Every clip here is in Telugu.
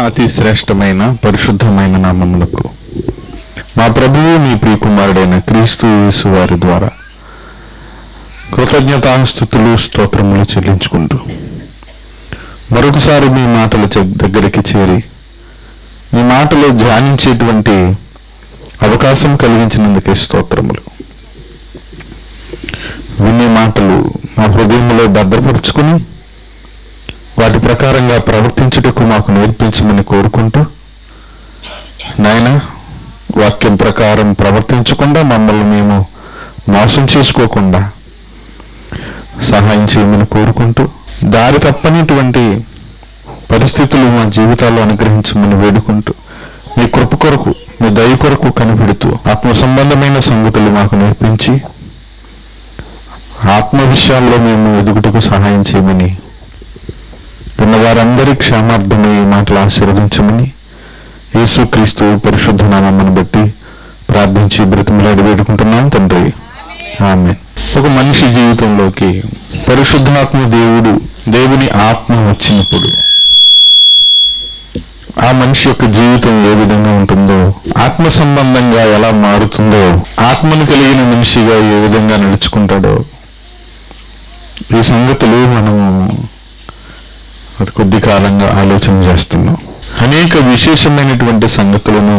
అతి శ్రేష్టమైన పరిశుద్ధమైన నామములకు మా ప్రభువు మీ ప్రియకుమారుడైన క్రీస్తు యేసు వారి ద్వారా కృతజ్ఞతాస్థుతులు స్తోత్రములు చెల్లించుకుంటూ మరొకసారి మీ మాటల చె- దగ్గరికి చేరి మీ మాటలు ధ్యానించేటువంటి అవకాశం కలిగించినందుకే స్తోత్రములు వినే మాటలు మా హృదయంలో భద్రపరుచుకుని వాటి ప్రకారంగా ప్రవర్తించుటకు మాకు నేర్పించమని కోరుకుంటూ నాయన వాక్యం ప్రకారం ప్రవర్తించకుండా మమ్మల్ని మేము మోసం చేసుకోకుండా సహాయం చేయమని కోరుకుంటూ దారి తప్పనిటువంటి పరిస్థితులు మా జీవితాల్లో అనుగ్రహించమని వేడుకుంటూ మీ కృప కొరకు మీ దయ కొరకు కనిపెడుతూ ఆత్మ సంబంధమైన సంగతులు మాకు నేర్పించి ఆత్మ విషయాల్లో మేము ఎదుగుటకు సహాయం చేయమని ఉన్న వారందరి క్షేమార్థమై ఈ మాటలు ఆశీర్వదించమని యేసుక్రీస్తు పరిశుద్ధ నామమును బట్టి ప్రార్థించి బ్రతిమలాడి వేడుకుంటున్నాం తండ్రి ఆమె ఒక మనిషి జీవితంలోకి పరిశుద్ధాత్మ దేవుడు దేవుని ఆత్మ వచ్చినప్పుడు ఆ మనిషి యొక్క జీవితం ఏ విధంగా ఉంటుందో ఆత్మ సంబంధంగా ఎలా మారుతుందో ఆత్మను కలిగిన మనిషిగా ఏ విధంగా నడుచుకుంటాడో ఈ సంగతులు మనము అది కొద్ది కాలంగా ఆలోచన చేస్తున్నాం అనేక విశేషమైనటువంటి సంగతులను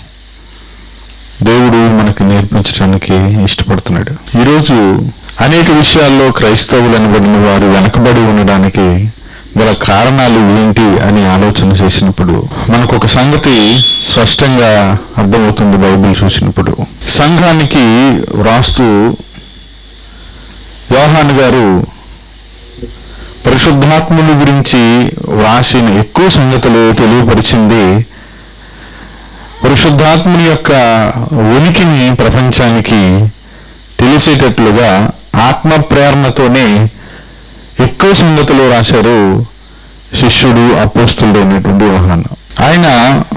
దేవుడు మనకు నేర్పించడానికి ఇష్టపడుతున్నాడు ఈరోజు అనేక విషయాల్లో క్రైస్తవులు అనబడిన వారు వెనకబడి ఉండడానికి గల కారణాలు ఏంటి అని ఆలోచన చేసినప్పుడు మనకు ఒక సంగతి స్పష్టంగా అర్థమవుతుంది బైబిల్ చూసినప్పుడు సంఘానికి వ్రాస్తూ యోహాన్ గారు పరిశుద్ధాత్ముల గురించి వ్రాసిన ఎక్కువ సంగతులు తెలియపరిచింది పరిశుద్ధాత్ముని యొక్క ఉనికిని ప్రపంచానికి తెలిసేటట్లుగా ఆత్మ ప్రేరణతోనే ఎక్కువ సంగతులు రాశారు శిష్యుడు అపోస్తుడు అనేటువంటి యోహాను ఆయన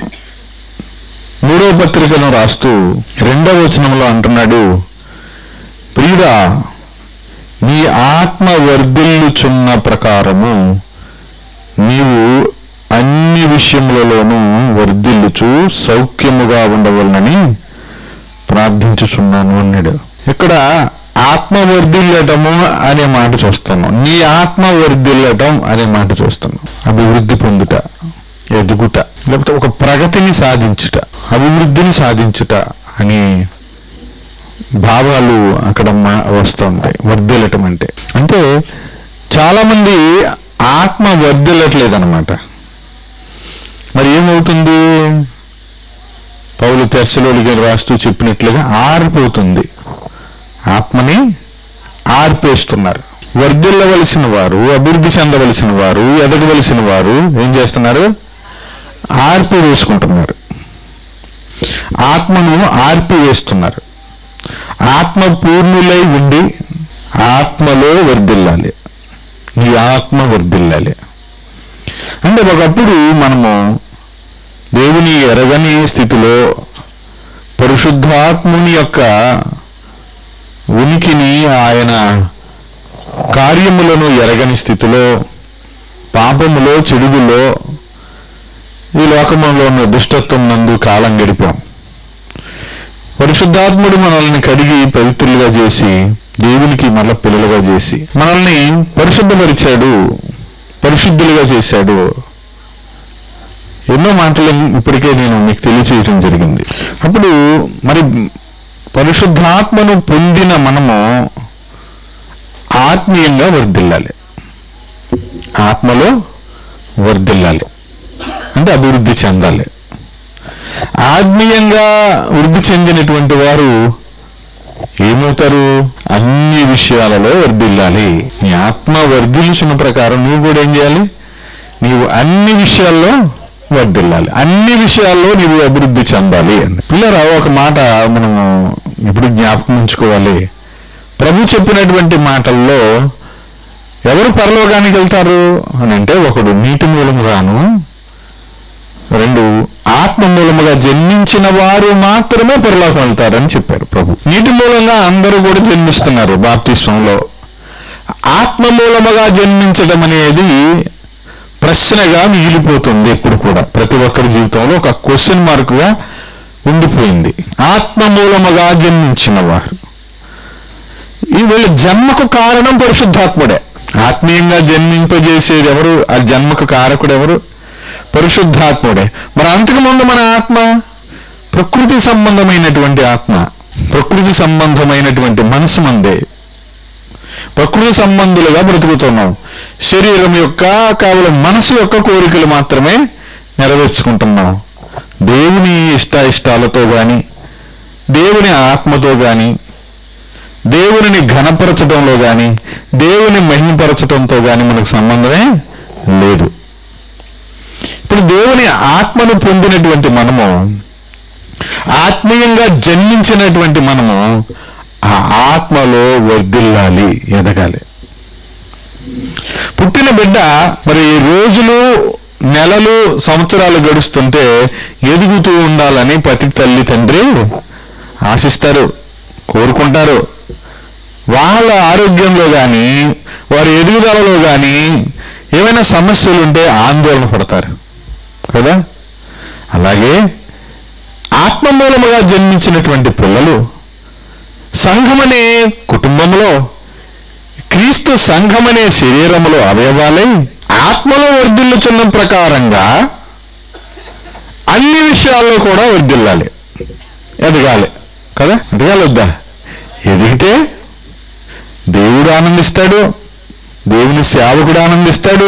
మూడో పత్రికను రాస్తూ రెండవ వచనంలో అంటున్నాడు ప్రియుడా నీ ఆత్మ వర్ధిల్లుచున్న ప్రకారము నీవు అన్ని విషయములలోనూ వర్ధిల్లుచు సౌఖ్యముగా ఉండవలనని ప్రార్థించుచున్నాను అన్నాడు ఇక్కడ ఆత్మ వర్ధిల్లటము అనే మాట చూస్తున్నాం నీ ఆత్మ వర్ధిల్లటం అనే మాట చూస్తున్నాం అభివృద్ధి పొందుట ఎదుగుట లేకపోతే ఒక ప్రగతిని సాధించుట అభివృద్ధిని సాధించుట అని భావాలు అక్కడ మా- వస్తూ ఉంటాయి వర్ధిల్లటం అంటే అంటే చాలా మంది ఆత్మ వర్ధిల్లట్లేదు అనమాట మరి ఏమవుతుంది పౌలు తెస్సలోలిగా రాస్తూ చెప్పినట్లుగా ఆరిపోతుంది ఆత్మని ఆర్పేస్తున్నారు వర్ధిల్లవలసిన వారు అభివృద్ధి చెందవలసిన వారు ఎదగవలసిన వారు ఏం చేస్తున్నారు ఆర్పి వేసుకుంటున్నారు ఆత్మను ఆర్పి వేస్తున్నారు ఆత్మ పూర్ణులై ఉండి ఆత్మలో వర్ధిల్లాలి ఈ ఆత్మ వర్ధిల్లాలి అంటే ఒకప్పుడు మనము దేవుని ఎరగని స్థితిలో పరిశుద్ధాత్ముని యొక్క ఉనికిని ఆయన కార్యములను ఎరగని స్థితిలో పాపములో చెడుగులో ఈ లోకములో ఉన్న దుష్టత్వం నందు కాలం గడిపాం పరిశుద్ధాత్ముడు మనల్ని కడిగి పవిత్రులుగా చేసి దేవునికి మళ్ళా పిల్లలుగా చేసి మనల్ని పరిశుద్ధపరిచాడు పరిశుద్ధులుగా చేశాడు ఎన్నో మాటలు ఇప్పటికే నేను మీకు తెలియచేయటం జరిగింది అప్పుడు మరి పరిశుద్ధాత్మను పొందిన మనము ఆత్మీయంగా వర్ధిల్లాలి ఆత్మలో వర్ధిల్లాలి అంటే అభివృద్ధి చెందాలి ఆత్మీయంగా వృద్ధి చెందినటువంటి వారు ఏమవుతారు అన్ని విషయాలలో వర్ధిల్లాలి నీ ఆత్మ వర్ధిల్చున్న ప్రకారం నువ్వు కూడా ఏం చేయాలి నీవు అన్ని విషయాల్లో వర్ధిల్లాలి అన్ని విషయాల్లో నీవు అభివృద్ధి చెందాలి అని పిల్లరా ఒక మాట మనము ఇప్పుడు జ్ఞాపకం ఉంచుకోవాలి ప్రభు చెప్పినటువంటి మాటల్లో ఎవరు పరలోకానికి వెళ్తారు అని అంటే ఒకడు నీటి మూలముగాను రెండు ఆత్మ మూలముగా జన్మించిన వారు మాత్రమే పరలోకం వెళ్తారని చెప్పారు ప్రభు నీటి మూలంగా అందరూ కూడా జన్మిస్తున్నారు బాప్తిస్వంలో ఆత్మ మూలముగా జన్మించడం అనేది ప్రశ్నగా మిగిలిపోతుంది ఎప్పుడు కూడా ప్రతి ఒక్కరి జీవితంలో ఒక క్వశ్చన్ మార్కుగా ఉండిపోయింది ఆత్మ మూలముగా జన్మించిన వారు ఈ వీళ్ళ జన్మకు కారణం పరిశుద్ధాత్ముడే ఆత్మీయంగా జన్మింపజేసేది ఎవరు ఆ జన్మకు కారకుడు ఎవరు పరిశుద్ధాత్ముడే మరి అంతకు ముందు మన ఆత్మ ప్రకృతి సంబంధమైనటువంటి ఆత్మ ప్రకృతి సంబంధమైనటువంటి మనసు మందే ప్రకృతి సంబంధులుగా బ్రతుకుతున్నాం శరీరం యొక్క కేవలం మనసు యొక్క కోరికలు మాత్రమే నెరవేర్చుకుంటున్నాం దేవుని ఇష్టాయిష్టాలతో గాని దేవుని ఆత్మతో గాని దేవునిని ఘనపరచడంలో గాని దేవుని మహిమపరచడంతో గాని మనకు సంబంధమే లేదు ఇప్పుడు దేవుని ఆత్మను పొందినటువంటి మనము ఆత్మీయంగా జన్మించినటువంటి మనము ఆ ఆత్మలో వర్ధిల్లాలి ఎదగాలి పుట్టిన బిడ్డ మరి రోజులు నెలలు సంవత్సరాలు గడుస్తుంటే ఎదుగుతూ ఉండాలని ప్రతి తల్లి తండ్రి ఆశిస్తారు కోరుకుంటారు వాళ్ళ ఆరోగ్యంలో కానీ వారి ఎదుగుదలలో కానీ ఏమైనా సమస్యలు ఉంటే ఆందోళన పడతారు కదా అలాగే ఆత్మ మూలముగా జన్మించినటువంటి పిల్లలు సంఘమనే కుటుంబంలో క్రీస్తు సంఘమనే శరీరములో అవయవాలై ఆత్మలో వర్ధిల్లుచున్న ప్రకారంగా అన్ని విషయాల్లో కూడా వర్ధిల్లాలి ఎదగాలి కదా ఎదగాలి వద్దా ఎదిగితే దేవుడు ఆనందిస్తాడు దేవుని సేవకుడు ఆనందిస్తాడు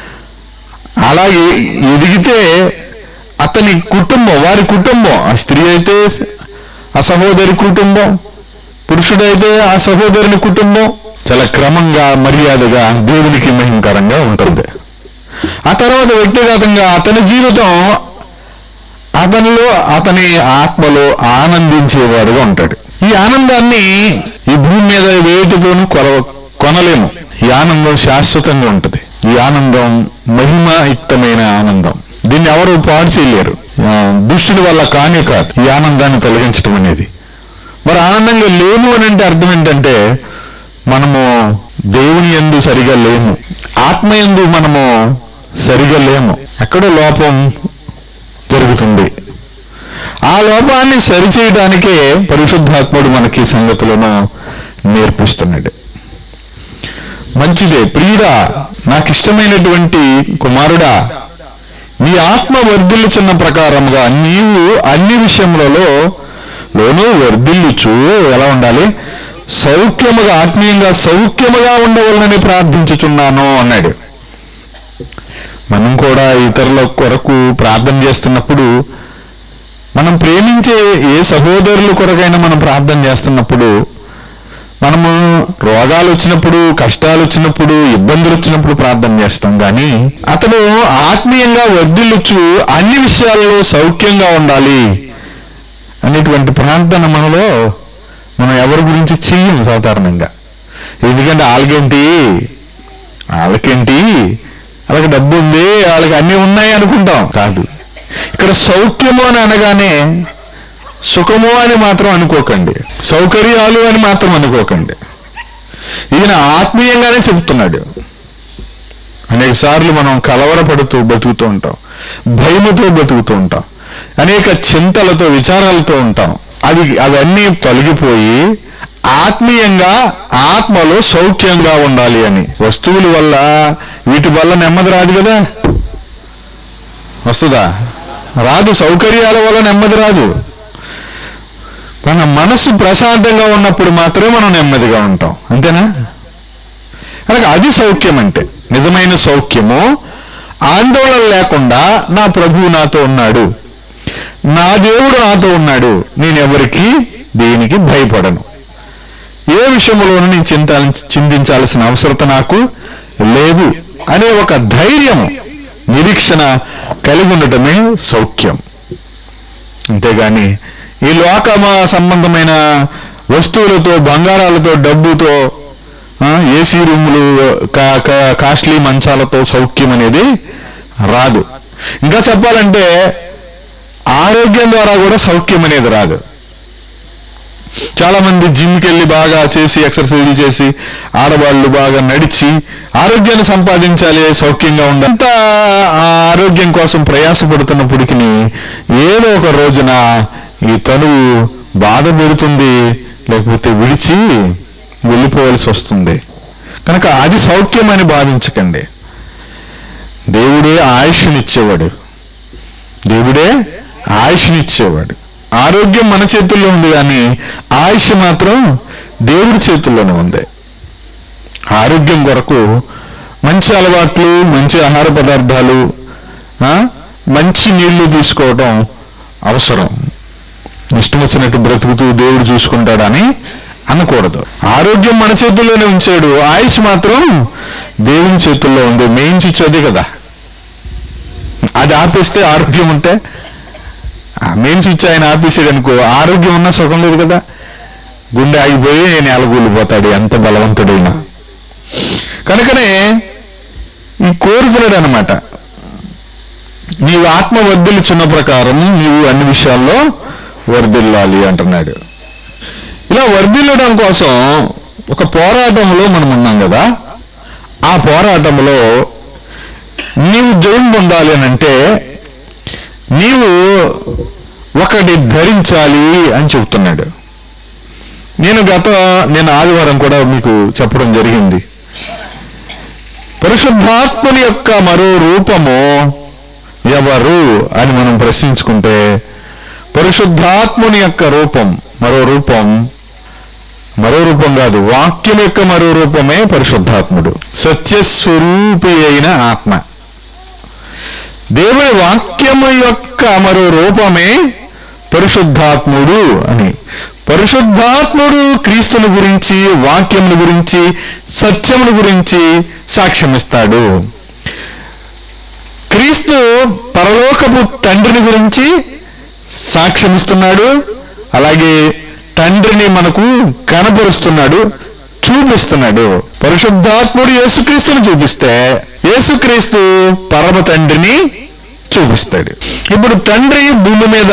అలాగే ఎదిగితే అతని కుటుంబం వారి కుటుంబం ఆ స్త్రీ అయితే ఆ సహోదరి కుటుంబం పురుషుడైతే ఆ సహోదరుని కుటుంబం చాలా క్రమంగా మర్యాదగా దేవునికి మహిమకరంగా ఉంటుంది ఆ తర్వాత వ్యక్తిగతంగా అతని జీవితం అతనిలో అతని ఆత్మలో ఆనందించేవాడుగా ఉంటాడు ఈ ఆనందాన్ని ఈ భూమి మీద వేటితోనూ కొల కొనలేము ఈ ఆనందం శాశ్వతంగా ఉంటుంది ఈ ఆనందం మహిమయుక్తమైన ఆనందం దీన్ని ఎవరు పాడు చేయలేరు ఆ, దుష్టుడి వల్ల కానే కాదు ఈ ఆనందాన్ని తొలగించడం అనేది మరి ఆనందంగా లేము అని అంటే అర్థం ఏంటంటే మనము దేవుని ఎందు సరిగా లేము ఆత్మ ఎందు మనము సరిగా లేము ఎక్కడో లోపం జరుగుతుంది ఆ లోపాన్ని సరిచేయడానికే పరిశుద్ధాత్ముడు మనకి ఈ సంగతులను నేర్పిస్తున్నాడు మంచిదే ప్రియుడా నాకు ఇష్టమైనటువంటి కుమారుడా నీ ఆత్మ వర్ధిల్లుచున్న ప్రకారముగా నీవు అన్ని విషయములలో లోను వర్ధిల్లుచు ఎలా ఉండాలి సౌఖ్యముగా ఆత్మీయంగా సౌఖ్యముగా ఉండవలనని ప్రార్థించుచున్నాను అన్నాడు మనం కూడా ఇతరుల కొరకు ప్రార్థన చేస్తున్నప్పుడు మనం ప్రేమించే ఏ సహోదరుల కొరకైనా మనం ప్రార్థన చేస్తున్నప్పుడు మనము రోగాలు వచ్చినప్పుడు కష్టాలు వచ్చినప్పుడు ఇబ్బందులు వచ్చినప్పుడు ప్రార్థన చేస్తాం కానీ అతడు ఆత్మీయంగా వర్ధిల్లుచు అన్ని విషయాల్లో సౌఖ్యంగా ఉండాలి అనేటువంటి ప్రార్థన మనలో మనం ఎవరి గురించి చెయ్యం సాధారణంగా ఎందుకంటే వాళ్ళకేంటి వాళ్ళకేంటి వాళ్ళకి డబ్బు ఉంది వాళ్ళకి అన్నీ ఉన్నాయి అనుకుంటాం కాదు ఇక్కడ సౌఖ్యము అని అనగానే సుఖము అని మాత్రం అనుకోకండి సౌకర్యాలు అని మాత్రం అనుకోకండి ఈయన ఆత్మీయంగానే చెబుతున్నాడు అనేక సార్లు మనం కలవరపడుతూ బతుకుతూ ఉంటాం భయముతో బతుకుతూ ఉంటాం అనేక చింతలతో విచారాలతో ఉంటాం అవి అవన్నీ తొలగిపోయి ఆత్మీయంగా ఆత్మలో సౌఖ్యంగా ఉండాలి అని వస్తువుల వల్ల వీటి వల్ల నెమ్మది రాదు కదా వస్తుందా రాదు సౌకర్యాల వల్ల నెమ్మది రాదు మన మనసు ప్రశాంతంగా ఉన్నప్పుడు మాత్రమే మనం నెమ్మదిగా ఉంటాం అంతేనా అలాగే అది సౌఖ్యం అంటే నిజమైన సౌఖ్యము ఆందోళన లేకుండా నా ప్రభువు నాతో ఉన్నాడు నా దేవుడు నాతో ఉన్నాడు నేను ఎవరికి దేనికి భయపడను ఏ విషయంలోనూ నేను చింత చింతించాల్సిన అవసరత నాకు లేదు అనే ఒక ధైర్యం నిరీక్షణ కలిగి ఉండటమే సౌఖ్యం అంతేగాని ఈ లోక సంబంధమైన వస్తువులతో బంగారాలతో డబ్బుతో ఆ, ఏసీ రూములు కా- కా- కాస్ట్లీ మంచాలతో సౌఖ్యం అనేది రాదు ఇంకా చెప్పాలంటే ఆరోగ్యం ద్వారా కూడా సౌఖ్యం అనేది రాదు చాలా మంది జిమ్కి వెళ్ళి బాగా చేసి ఎక్సర్సైజ్ చేసి ఆడవాళ్ళు బాగా నడిచి ఆరోగ్యాన్ని సంపాదించాలి సౌఖ్యంగా ఉండాలి అంత ఆ ఆరోగ్యం కోసం ప్రయాసపడుతున్నప్పటికీ ఏదో ఒక రోజున ఈ తనువు బాధ పెడుతుంది లేకపోతే విడిచి వెళ్ళిపోవలసి వస్తుంది కనుక అది సౌఖ్యం అని భావించకండి దేవుడే ఆయుష్నిచ్చేవాడు దేవుడే ఆయుష్నిచ్చేవాడు ఆరోగ్యం మన చేతుల్లో ఉంది కానీ ఆయుష్ మాత్రం దేవుడి చేతుల్లోనే ఉంది ఆరోగ్యం కొరకు మంచి అలవాట్లు మంచి ఆహార పదార్థాలు ఆ, మంచి నీళ్లు తీసుకోవడం అవసరం ఇష్టం వచ్చినట్టు బ్రతుకుతూ దేవుడు చూసుకుంటాడని అనకూడదు ఆరోగ్యం మన చేతుల్లోనే ఉంచాడు ఆయుష్ మాత్రం దేవుని చేతుల్లో ఉంది మెయిన్ స్విచ్ అదే కదా అది ఆపేస్తే ఆరోగ్యం ఉంటే ఆ మెయిన్ స్విచ్ ఆయన ఆపేసాడు అనుకో ఆరోగ్యం ఉన్నా సుఖం లేదు కదా గుండె ఆగిపోయి నేలగూలిపోతాడు ఎంత బలవంతుడైనా కనుకనే ఈ కోరుకున్నాడు అనమాట నీవు ఆత్మ వర్ధిల్చున్న ప్రకారం నీవు అన్ని విషయాల్లో వర్ధిల్లాలి అంటున్నాడు ఇలా వర్ధిల్లడం కోసం ఒక పోరాటంలో మనం ఉన్నాం కదా ఆ పోరాటంలో నీవు జయం పొందాలి అని అంటే నీవు ఒకటి ధరించాలి అని చెబుతున్నాడు నేను గత నేను ఆదివారం కూడా మీకు చెప్పడం జరిగింది పరిశుద్ధాత్మని యొక్క మరో రూపము ఎవరు అని మనం ప్రశ్నించుకుంటే పరిశుద్ధాత్ముని యొక్క రూపం మరో రూపం మరో రూపం కాదు వాక్యం యొక్క మరో రూపమే పరిశుద్ధాత్ముడు సత్యస్వరూపి అయిన ఆత్మ దేవుని వాక్యము యొక్క మరో రూపమే పరిశుద్ధాత్ముడు అని పరిశుద్ధాత్ముడు క్రీస్తుని గురించి వాక్యమును గురించి సత్యమును గురించి సాక్ష్యమిస్తాడు క్రీస్తు పరలోకపు తండ్రిని గురించి సాక్ష్యమిస్తున్నాడు అలాగే తండ్రిని మనకు కనపరుస్తున్నాడు చూపిస్తున్నాడు పరిశుద్ధాత్ముడు యేసుక్రీస్తుని చూపిస్తే యేసుక్రీస్తు పరమ తండ్రిని చూపిస్తాడు ఇప్పుడు తండ్రి భూమి మీద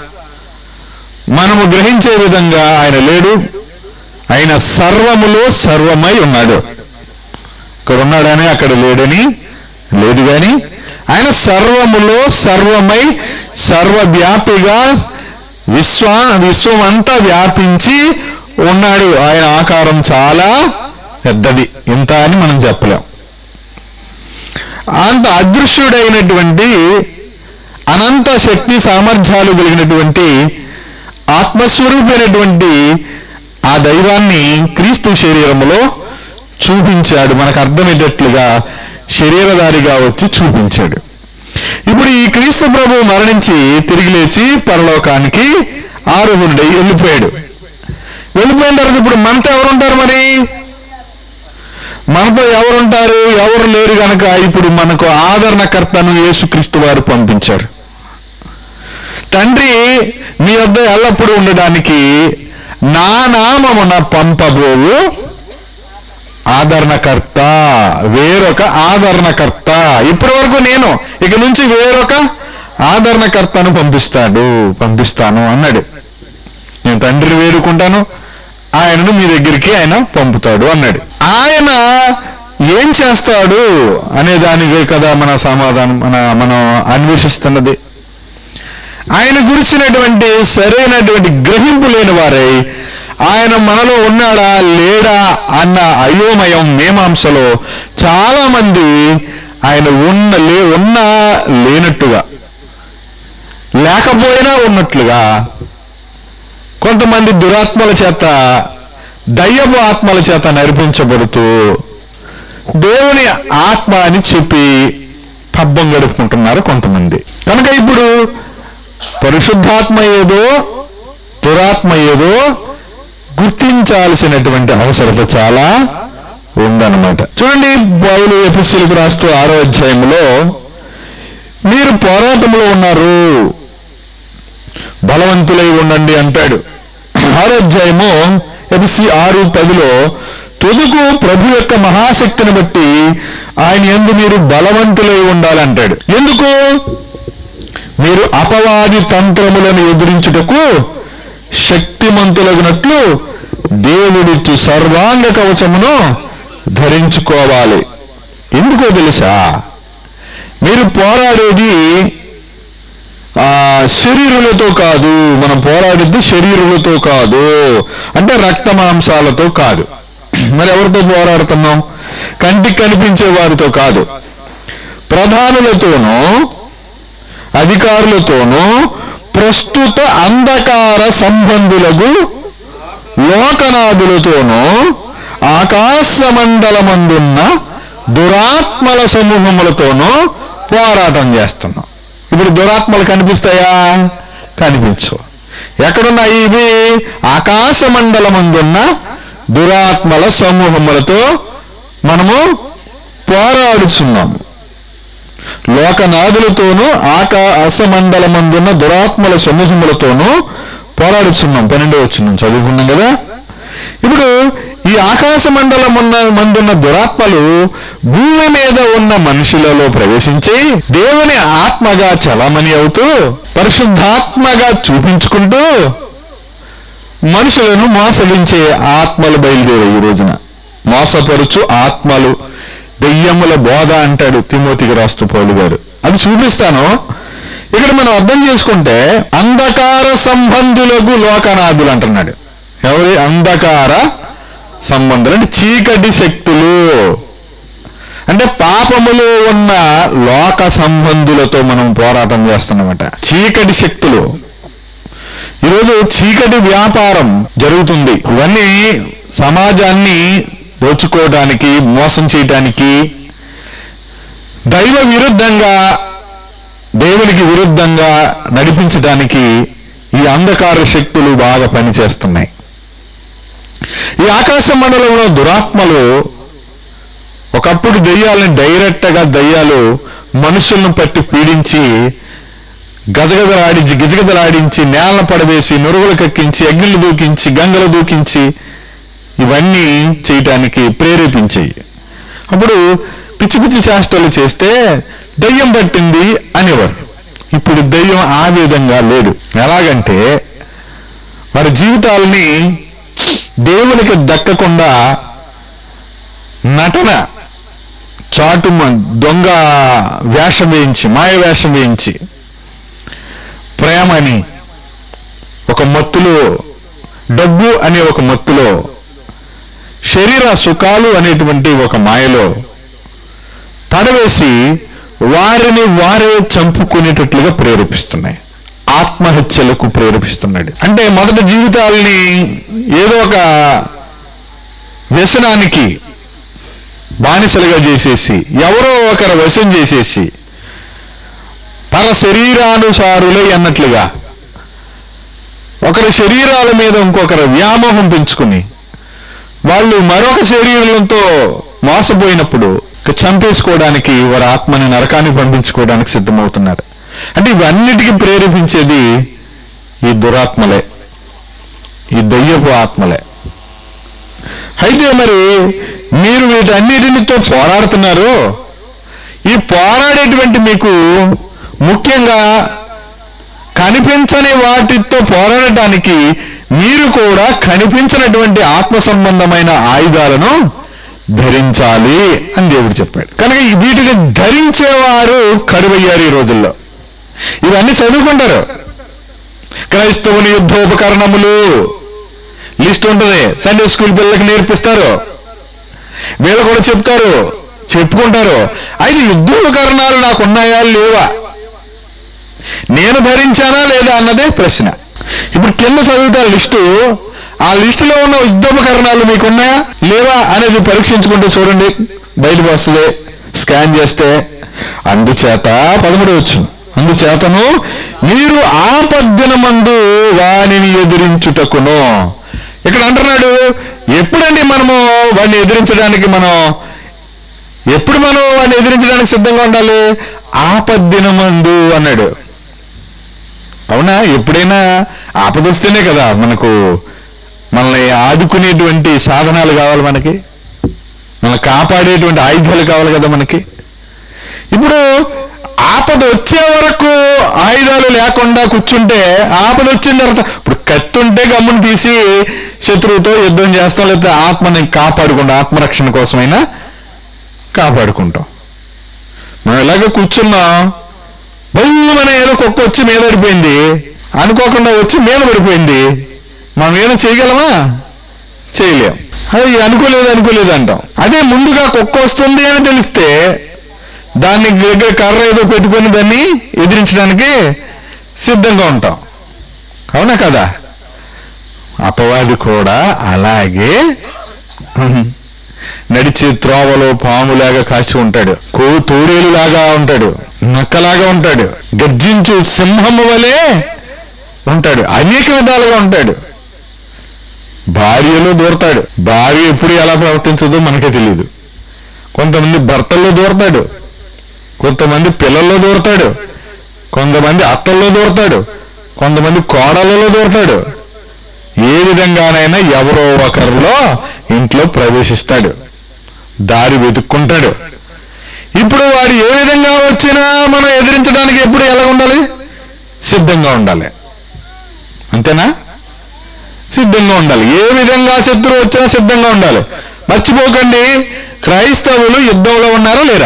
మనము గ్రహించే విధంగా ఆయన లేడు ఆయన సర్వములో సర్వమై ఉన్నాడు ఇక్కడ ఉన్నాడని అక్కడ లేడని లేదు గాని ఆయన సర్వములో సర్వమై సర్వవ్యాపిగా విశ్వ విశ్వం అంతా వ్యాపించి ఉన్నాడు ఆయన ఆకారం చాలా పెద్దది ఇంత అని మనం చెప్పలేం అంత అదృశ్యుడైనటువంటి అనంత శక్తి సామర్థ్యాలు కలిగినటువంటి ఆత్మస్వరూపైనటువంటి ఆ దైవాన్ని క్రీస్తు శరీరములో చూపించాడు మనకు అర్థమయ్యేటట్లుగా శరీరధారిగా వచ్చి చూపించాడు ఇప్పుడు ఈ క్రీస్తు ప్రభు మరణించి తిరిగి లేచి పరలోకానికి ఆరోహణుడై వెళ్ళిపోయాడు వెళ్ళిపోయిన తర్వాత ఇప్పుడు మనతో ఎవరుంటారు మరి మనతో ఎవరుంటారు ఎవరు లేరు గనక ఇప్పుడు మనకు ఆదరణకర్తను యేసుక్రీస్తు వారు పంపించారు తండ్రి మీ వద్ద ఎల్లప్పుడూ ఉండడానికి నా నామమున పంపబోవు ఆదరణకర్త వేరొక ఆదరణకర్త ఇప్పటి వరకు నేను ఇక నుంచి వేరొక ఆదరణకర్తను పంపిస్తాడు పంపిస్తాను అన్నాడు నేను తండ్రిని వేడుకుంటాను ఆయనను మీ దగ్గరికి ఆయన పంపుతాడు అన్నాడు ఆయన ఏం చేస్తాడు అనే దానివే కదా మన సమాధానం మన మనం అన్వేషిస్తున్నది ఆయన గురించినటువంటి సరైనటువంటి గ్రహింపు లేని వారై ఆయన మనలో ఉన్నాడా లేడా అన్న అయోమయం మీమాంసలో చాలా మంది ఆయన ఉన్న లే ఉన్నా లేనట్టుగా లేకపోయినా ఉన్నట్లుగా కొంతమంది దురాత్మల చేత దయ్యపు ఆత్మల చేత నడిపించబడుతూ దేవుని ఆత్మ అని చెప్పి పబ్బం గడుపుకుంటున్నారు కొంతమంది కనుక ఇప్పుడు పరిశుద్ధాత్మ ఏదో దురాత్మ ఏదో గుర్తించాల్సినటువంటి అవసరత చాలా ఉందన్నమాట చూడండి పౌలు ఎపిసిలకు రాస్తూ ఆరో అధ్యాయంలో మీరు పోరాటంలో ఉన్నారు బలవంతులై ఉండండి అంటాడు ఆరో అధ్యాయము ఎపిసి ఆరు పదిలో తుదుకు ప్రభు యొక్క మహాశక్తిని బట్టి ఆయన ఎందు మీరు బలవంతులై ఉండాలంటాడు ఎందుకు మీరు అపవాది తంత్రములను ఎదిరించుటకు శక్తిమంతులగినట్లు దేవుడిచ్చు సర్వాంగ కవచమును ధరించుకోవాలి ఎందుకో తెలుసా మీరు పోరాడేది ఆ శరీరులతో కాదు మనం పోరాడేది శరీరులతో కాదు అంటే రక్త మాంసాలతో కాదు మరి ఎవరితో పోరాడుతున్నాం కంటికి కనిపించే వారితో కాదు ప్రధానులతోనూ అధికారులతోనూ ప్రస్తుత అంధకార సంబంధులకు లోకనాథులతోనూ ఆకాశ మండలమందున్న దురాత్మల సమూహములతోనూ పోరాటం చేస్తున్నాం ఇప్పుడు దురాత్మలు కనిపిస్తాయా కనిపించవు ఎక్కడున్నాయి ఇవి ఆకాశ మండలమందున్న దురాత్మల సమూహములతో మనము పోరాడుచున్నాము లోకనాథులతోనూ ఆకాశ మండలమందున్న దురాత్మల సమూహములతోనూ పోరాడుచున్నాం పన్నెండో వచ్చిన చదువుకున్నాం కదా ఇప్పుడు ఈ ఆకాశ మండలం ఉన్న మందున్న దురాత్మలు భూమి మీద ఉన్న మనుషులలో ప్రవేశించి దేవుని ఆత్మగా చలామణి అవుతూ పరిశుద్ధాత్మగా చూపించుకుంటూ మనుషులను మోసగించే ఆత్మలు బయలుదేరాయి ఈ రోజున మోసపరుచు ఆత్మలు దెయ్యముల బోధ అంటాడు తిమోతికి రాస్తూ పౌలు గారు అది చూపిస్తాను ఇక్కడ మనం అర్థం చేసుకుంటే అంధకార సంబంధులకు లోకనాథులు అంటున్నాడు ఎవరి అంధకార సంబంధులు అంటే చీకటి శక్తులు అంటే పాపములో ఉన్న లోక సంబంధులతో మనం పోరాటం చేస్తున్నామట చీకటి శక్తులు ఈరోజు చీకటి వ్యాపారం జరుగుతుంది ఇవన్నీ సమాజాన్ని దోచుకోవడానికి మోసం చేయటానికి దైవ విరుద్ధంగా దేవునికి విరుద్ధంగా నడిపించడానికి ఈ అంధకార శక్తులు బాగా పనిచేస్తున్నాయి ఈ ఆకాశ మండలంలో దురాత్మలు ఒకప్పుడు దెయ్యాలని డైరెక్ట్గా దయ్యాలు మనుషులను పట్టి పీడించి గజగజలాడించి గిజగజలాడించి నేలను పడవేసి నురుగులు కక్కించి అగ్నిలు దూకించి గంగలు దూకించి ఇవన్నీ చేయటానికి ప్రేరేపించాయి అప్పుడు పిచ్చి పిచ్చి చేష్టలు చేస్తే దయ్యం పట్టింది అనేవారు ఇప్పుడు దయ్యం ఆ విధంగా లేడు ఎలాగంటే వారి జీవితాలని దేవునికి దక్కకుండా నటన చాటు మ- దొంగ వేషం వేయించి మాయ వేషం వేయించి ప్రేమని ఒక మత్తులో డబ్బు అనే ఒక మత్తులో శరీర సుఖాలు అనేటువంటి ఒక మాయలో పడవేసి వారిని వారే చంపుకునేటట్లుగా ప్రేరేపిస్తున్నాయి ఆత్మహత్యలకు ప్రేరేపిస్తున్నాడు అంటే మొదట జీవితాలని ఏదో ఒక వ్యసనానికి బానిసలుగా చేసేసి ఎవరో ఒకరు వశం చేసేసి పర శరీరానుసారులే అన్నట్లుగా ఒకరి శరీరాల మీద ఇంకొకరు వ్యామోహం పెంచుకుని వాళ్ళు మరొక శరీరంతో మోసపోయినప్పుడు ఇక చంపేసుకోవడానికి వారి ఆత్మని నరకానికి పంపించుకోవడానికి సిద్ధమవుతున్నారు అంటే ఇవన్నిటికీ ప్రేరేపించేది ఈ దురాత్మలే ఈ దయ్యపు ఆత్మలే అయితే మరి మీరు వీటన్నిటినితో పోరాడుతున్నారు ఈ పోరాడేటువంటి మీకు ముఖ్యంగా కనిపించని వాటితో పోరాడటానికి మీరు కూడా కనిపించినటువంటి ఆత్మ సంబంధమైన ఆయుధాలను ధరించాలి అని దేవుడు చెప్పాడు కనుక ఈ వీటిని ధరించేవారు కరువయ్యారు ఈ రోజుల్లో ఇవన్నీ చదువుకుంటారు క్రైస్తవుని యుద్ధోపకరణములు లిస్ట్ ఉంటుంది సండే స్కూల్ పిల్లలకి నేర్పిస్తారు వీళ్ళు కూడా చెప్తారు చెప్పుకుంటారు అయితే యుద్ధోపకరణాలు నాకు ఉన్నాయా లేవా నేను ధరించానా లేదా అన్నదే ప్రశ్న ఇప్పుడు కింద చదువుతారు లిస్టు ఆ లిస్టులో ఉన్న యుద్ధోపకరణాలు మీకు ఉన్నాయా లేవా అనేది పరీక్షించుకుంటూ చూడండి బయటకు వస్తుంది స్కాన్ చేస్తే అందుచేత పదమూడు వచ్చు అందుచేతను మీరు ఆపద్దినమందు వానిని ఎదిరించుటకును ఇక్కడ అంటున్నాడు ఎప్పుడండి మనము వాడిని ఎదిరించడానికి మనం ఎప్పుడు మనం వాడిని ఎదిరించడానికి సిద్ధంగా ఉండాలి ఆపద్దినమందు అన్నాడు అవునా ఎప్పుడైనా ఆపద వస్తేనే కదా మనకు మనల్ని ఆదుకునేటువంటి సాధనాలు కావాలి మనకి మనల్ని కాపాడేటువంటి ఆయుధాలు కావాలి కదా మనకి ఇప్పుడు ఆపద వచ్చే వరకు ఆయుధాలు లేకుండా కూర్చుంటే ఆపద వచ్చిన తర్వాత ఇప్పుడు కత్తి ఉంటే గమ్మును తీసి శత్రువుతో యుద్ధం చేస్తాం లేకపోతే ఆత్మని కాపాడుకుంటాం ఆత్మరక్షణ కోసమైనా కాపాడుకుంటాం మనం ఇలాగే కూర్చున్నాం బొమ్మన ఏదో కుక్క వచ్చి మీద పడిపోయింది అనుకోకుండా వచ్చి మీద పడిపోయింది మనం ఏమైనా చేయగలమా చేయలేం అది అనుకోలేదు అనుకోలేదు అంటాం అదే ముందుగా కుక్క వస్తుంది అని తెలిస్తే దాన్ని దగ్గర కర్ర ఏదో పెట్టుకొని దాన్ని ఎదిరించడానికి సిద్ధంగా ఉంటాం అవునా కదా అపవాది కూడా అలాగే నడిచే త్రోవలో పాములాగా కాచి ఉంటాడు కో తోడేలులాగా ఉంటాడు నక్కలాగా ఉంటాడు గర్జించు సింహము వలె ఉంటాడు అనేక విధాలుగా ఉంటాడు భార్యలో దూరతాడు భార్య ఎప్పుడు ఎలా ప్రవర్తించదో మనకే తెలియదు కొంతమంది భర్తల్లో దూరతాడు కొంతమంది పిల్లల్లో దూరతాడు కొంతమంది అత్తల్లో దూరతాడు కొంతమంది కోడలలో దూరతాడు ఏ విధంగానైనా ఎవరో ఒకరిలో ఇంట్లో ప్రవేశిస్తాడు దారి వెతుక్కుంటాడు ఇప్పుడు వాడు ఏ విధంగా వచ్చినా మనం ఎదిరించడానికి ఎప్పుడు ఎలా ఉండాలి సిద్ధంగా ఉండాలి అంతేనా సిద్ధంగా ఉండాలి ఏ విధంగా శత్రువు వచ్చినా సిద్ధంగా ఉండాలి మర్చిపోకండి క్రైస్తవులు యుద్ధంలో ఉన్నారా లేరా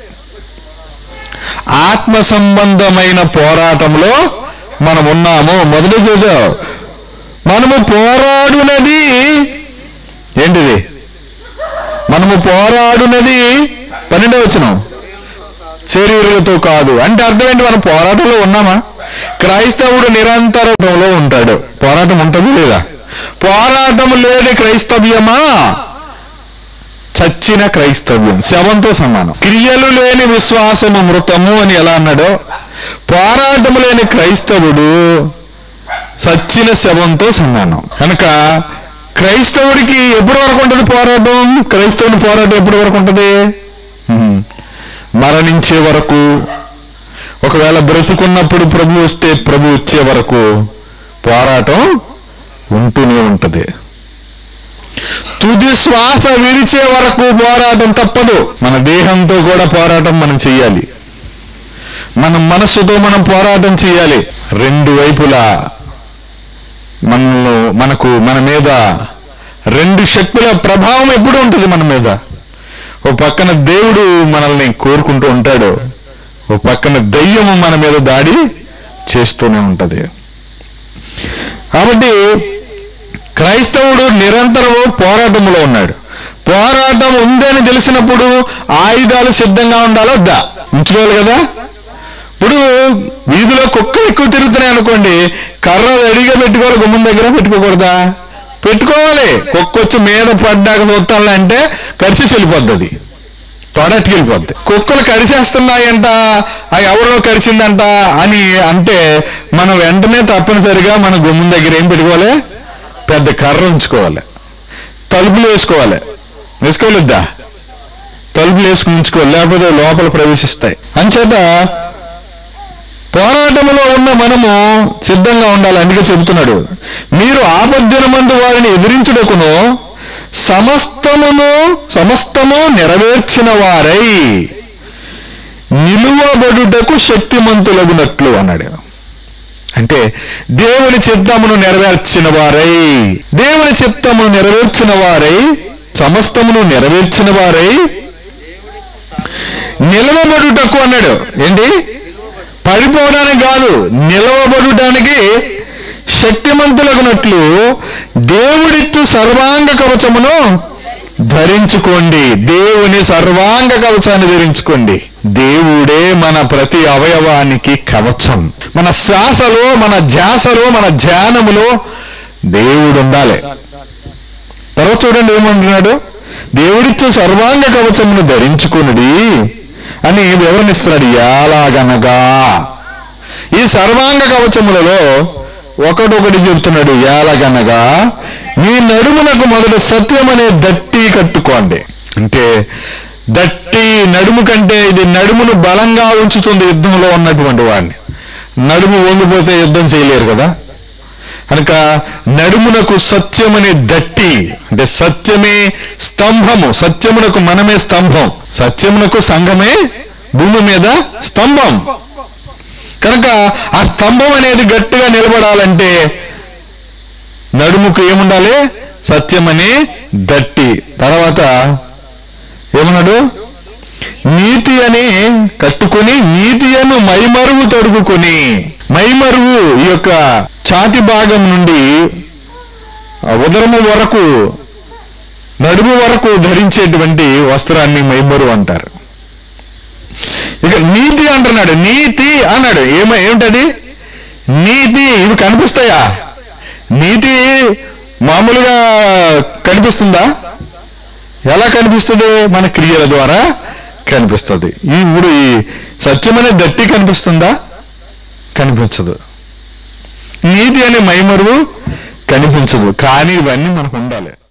ఆత్మ సంబంధమైన పోరాటంలో మనం ఉన్నాము మొదటి చూద్దాం మనము పోరాడునది ఏంటిది మనము పోరాడునది పన్నెండవ వచ్చిన శరీరులతో కాదు అంటే అర్థం ఏంటి మనం పోరాటంలో ఉన్నామా క్రైస్తవుడు నిరంతరంలో ఉంటాడు పోరాటం ఉంటుంది లేదా పోరాటం లేని క్రైస్తవ్యమా చచ్చిన క్రైస్తవ్యం శవంతో సమానం క్రియలు లేని విశ్వాసము మృతము అని ఎలా అన్నాడో పోరాటము లేని క్రైస్తవుడు చచ్చిన శవంతో సమానం కనుక క్రైస్తవుడికి ఎప్పటి వరకు ఉంటుంది పోరాటం క్రైస్తవుని పోరాటం ఎప్పటి వరకు ఉంటుంది హ్మ్. మరణించే వరకు ఒకవేళ బ్రతుకున్నప్పుడు ప్రభు వస్తే ప్రభు వచ్చే వరకు పోరాటం ఉంటూనే ఉంటుంది తుది శ్వాస విరిచే వరకు పోరాటం తప్పదు మన దేహంతో కూడా పోరాటం మనం చెయ్యాలి మన మనస్సుతో మనం పోరాటం చేయాలి రెండు వైపులా మనలో మనకు మన మీద రెండు శక్తుల ప్రభావం ఎప్పుడు ఉంటుంది మన మీద ఓ పక్కన దేవుడు మనల్ని కోరుకుంటూ ఉంటాడు ఓ పక్కన దయ్యము మన మీద దాడి చేస్తూనే ఉంటది కాబట్టి క్రైస్తవుడు నిరంతరము పోరాటంలో ఉన్నాడు పోరాటం ఉందని తెలిసినప్పుడు ఆయుధాలు సిద్ధంగా ఉండాలో వద్దా ఉంచుకోవాలి కదా ఇప్పుడు వీధిలో కుక్కలు ఎక్కువ తిరుగుతున్నాయి అనుకోండి కర్ర రెడీగా పెట్టుకోవాలి గుమ్మం దగ్గర పెట్టుకోకూడదా పెట్టుకోవాలి కుక్క వచ్చి మీద పడ్డాక చూస్తాను అంటే కరిచి వెళ్ళిపోద్ది అది తొడట్టుకు వెళ్ళిపోద్ది కుక్కలు కరిచేస్తున్నాయంట ఆ ఎవరో కరిచిందంట అని అంటే మనం వెంటనే తప్పనిసరిగా మన గుమ్మం దగ్గర ఏం పెట్టుకోవాలి పెద్ద కర్ర ఉంచుకోవాలి తలుపులు వేసుకోవాలి వేసుకోలేద్దా తలుపులు వేసుకుని ఉంచుకోవాలి లేకపోతే లోపల ప్రవేశిస్తాయి అంచేత పోరాటంలో ఉన్న మనము సిద్ధంగా ఉండాలి అందుకే చెబుతున్నాడు మీరు ఆపద్దినమందు వారిని ఎదిరించుటకును సమస్తమును సమస్తము నెరవేర్చిన వారై నిలువబడుటకు శక్తిమంతులగునట్లు అన్నాడు అంటే దేవుని చిత్తమును నెరవేర్చిన వారై దేవుని చిత్తమును నెరవేర్చిన వారై సమస్తమును నెరవేర్చిన వారై నిలవబడుటకు అన్నాడు ఏంటి పడిపోవడానికి కాదు నిలవబడుటానికి శక్తిమంతులగునట్లు దేవుడిత్తు సర్వాంగ కవచమును ధరించుకోండి దేవుని సర్వాంగ కవచాన్ని ధరించుకోండి దేవుడే మన ప్రతి అవయవానికి కవచం మన శ్వాసలో మన ధ్యాసలో మన ధ్యానములో దేవుడు ఉండాలి తర్వాత చూడండి ఏమంటున్నాడు దేవుడిచ్చే సర్వాంగ కవచమును ధరించుకునుడి అని వివరణిస్తున్నాడు ఎలాగనగా ఈ సర్వాంగ కవచములలో ఒకటొకటి చెప్తున్నాడు ఎలాగనగా మీ నడుమునకు మొదట సత్యం అనే దట్టి కట్టుకోండి అంటే దట్టి నడుము కంటే ఇది నడుమును బలంగా ఉంచుతుంది యుద్ధంలో ఉన్నటువంటి వాడిని నడుము వంగిపోతే యుద్ధం చేయలేరు కదా కనుక నడుమునకు సత్యమనే దట్టి అంటే సత్యమే స్తంభము సత్యమునకు మనమే స్తంభం సత్యమునకు సంఘమే భూమి మీద స్తంభం కనుక ఆ స్తంభం అనేది గట్టిగా నిలబడాలంటే నడుముకు ఏముండాలి సత్యమని దట్టి తర్వాత ఏమన్నాడు నీతి అని కట్టుకొని నీతి అను మైమరువు తొడుగుకొని మైమరువు ఈ యొక్క ఛాతి భాగం నుండి ఆ ఉదరము వరకు నడుము వరకు ధరించేటువంటి వస్త్రాన్ని మైమరువు అంటారు ఇక నీతి అంటున్నాడు నీతి అన్నాడు ఏమ ఏమిటది నీతి ఇవి కనిపిస్తాయా నీతి మామూలుగా కనిపిస్తుందా ఎలా కనిపిస్తుంది మన క్రియల ద్వారా కనిపిస్తుంది ఈ ఇప్పుడు ఈ సత్యం అనే దట్టి కనిపిస్తుందా కనిపించదు నీతి అనే మైమరువు కనిపించదు కానీ ఇవన్నీ మనకు ఉండాలి